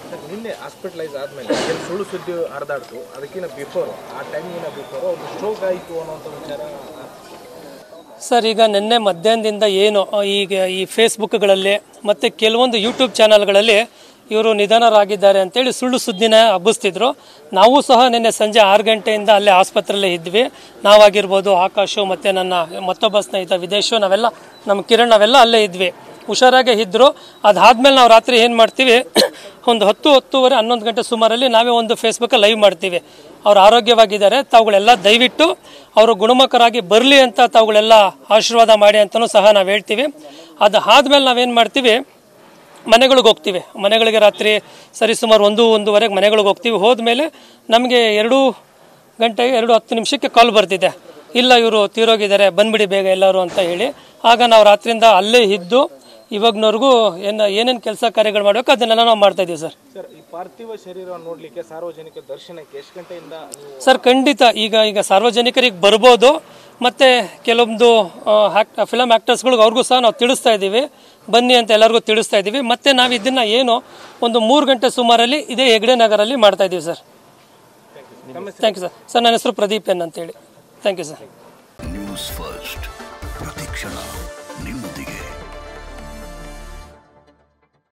ನಿನ್ನೆ ಹಾಸ್ಪಿಟಲೈಸ್ ಆದಮೇಲೆ ಏನು ಸುಳ್ಳು ಸುದ್ದಿ ಹರಿದಾಡ್ತು ಅದಕ್ಕಿಂತ ಬಿಫೋರ್ ಆ ಟೈಮಿಗಿನ ಬಿಫೋರ್ ಒಂದು ಸ್ಟ್ರೋಕ್ ಆಯಿತು ಅನ್ನೋಂಥ ವಿಚಾರ ಸರ್ ಈಗ ನಿನ್ನೆ ಮಧ್ಯಾಹ್ನದಿಂದ ಏನು ಆ, ಈಗ ಈ ಫೇಸ್ಬುಕ್ಗಳಲ್ಲಿ ಮತ್ತು ಕೆಲವೊಂದು ಯೂಟ್ಯೂಬ್ ಚಾನಲ್ಗಳಲ್ಲಿ ಇವರು ನಿಧನರಾಗಿದ್ದಾರೆ ಅಂತೇಳಿ ಸುಳ್ಳು ಸುದ್ದಿನ ಹಬ್ಬಿಸ್ತಿದ್ರು ನಾವು ಸಹ ನಿನ್ನೆ ಸಂಜೆ ಆರು ಗಂಟೆಯಿಂದ ಅಲ್ಲೇ ಆಸ್ಪತ್ರೆಯಲ್ಲೇ ಇದ್ವಿ ನಾವಾಗಿರ್ಬೋದು ಆಕಾಶು ಮತ್ತು ನನ್ನ ಮತ್ತೊಬ್ಬ ಸ್ನೇಹಿತ ವಿದೇಶು ನಾವೆಲ್ಲ ನಮ್ಮ ಕಿರಣ್ ನಾವೆಲ್ಲ ಅಲ್ಲೇ ಇದ್ವಿ ಹುಷಾರಾಗೇ ಇದ್ದರು ಅದಾದ್ಮೇಲೆ ನಾವು ರಾತ್ರಿ ಏನು ಮಾಡ್ತೀವಿ ಒಂದು ಹತ್ತು ಹತ್ತುವರೆ ಹನ್ನೊಂದು ಗಂಟೆ ಸುಮಾರಲ್ಲಿ ನಾವೇ ಒಂದು ಫೇಸ್ಬುಕ್ಕಲ್ಲಿ ಲೈವ್ ಮಾಡ್ತೀವಿ ಅವ್ರು ಆರೋಗ್ಯವಾಗಿದ್ದಾರೆ ತಾವುಗಳೆಲ್ಲ ದಯವಿಟ್ಟು ಅವರು ಗುಣಮುಖರಾಗಿ ಬರಲಿ ಅಂತ ತಾವುಗಳೆಲ್ಲ ಆಶೀರ್ವಾದ ಮಾಡಿ ಅಂತಲೂ ಸಹ ನಾವು ಹೇಳ್ತೀವಿ ಅದು ಆದ್ಮೇಲೆ ನಾವೇನು ಮಾಡ್ತೀವಿ ಮನೆಗಳಿಗೆ ಹೋಗ್ತೀವಿ ಮನೆಗಳಿಗೆ ರಾತ್ರಿ ಸರಿಸುಮಾರು ಒಂದು ಒಂದೂವರೆಗೆ ಮನೆಗಳಿಗೆ ಹೋಗ್ತೀವಿ ಹೋದ್ಮೇಲೆ ನಮಗೆ ಎರಡು ಗಂಟೆ ಎರಡು ಹತ್ತು ನಿಮಿಷಕ್ಕೆ ಕಾಲ್ ಬರ್ತಿದೆ ಇಲ್ಲ ಇವರು ತೀರೋಗಿದ್ದಾರೆ ಬಂದ್ಬಿಡಿ ಬೇಗ ಎಲ್ಲರೂ ಅಂತ ಹೇಳಿ ಆಗ ನಾವು ರಾತ್ರಿಯಿಂದ ಅಲ್ಲೇ ಇದ್ದು ಇವಾಗ್ನವ್ರಿಗೂ ಏನು ಏನೇನು ಕೆಲಸ ಕಾರ್ಯಗಳು ಮಾಡಬೇಕು ಅದನ್ನೆಲ್ಲ ನಾವು ಮಾಡ್ತಾ ಇದ್ದೀವಿ ಸರ್ ಸರ್ ಈ ಪಾರ್ಥಿವ ಶರೀರ ನೋಡಲಿಕ್ಕೆ ಸಾರ್ವಜನಿಕ ದರ್ಶನಕ್ಕೆ ಎಷ್ಟು ಗಂಟೆಯಿಂದ ನೀವು ಸರ್ ಖಂಡಿತ ಈಗ ಈಗ ಸಾರ್ವಜನಿಕರಿಗೆ ಬರ್ಬೋದು ಮತ್ತು ಕೆಲವೊಂದು ಫಿಲಮ್ ಆ್ಯಕ್ಟರ್ಸ್ಗಳಿಗೆ ಅವ್ರಿಗೂ ಸಹ ನಾವು ತಿಳಿಸ್ತಾ ಇದ್ದೀವಿ ಬನ್ನಿ ಅಂತ ಎಲ್ಲರಿಗೂ ತಿಳಿಸ್ತಾ ಇದ್ದೀವಿ ಮತ್ತು ನಾವು ಇದನ್ನು ಏನು ಒಂದು ಮೂರು ಗಂಟೆ ಸುಮಾರಲ್ಲಿ ಇದೇ ಹೆಗ್ಡೆ ನಗರಲ್ಲಿ ಮಾಡ್ತಾ ಇದ್ದೀವಿ sir thank you sir sir ನನ್ನ ಹೆಸರು ಪ್ರದೀಪ್ ಎನ್ ಅಂತೇಳಿ thank you sir news first ಪ್ರತಿಕ್ಷಣ ನಿಮ್ಮೊಂದಿಗೆ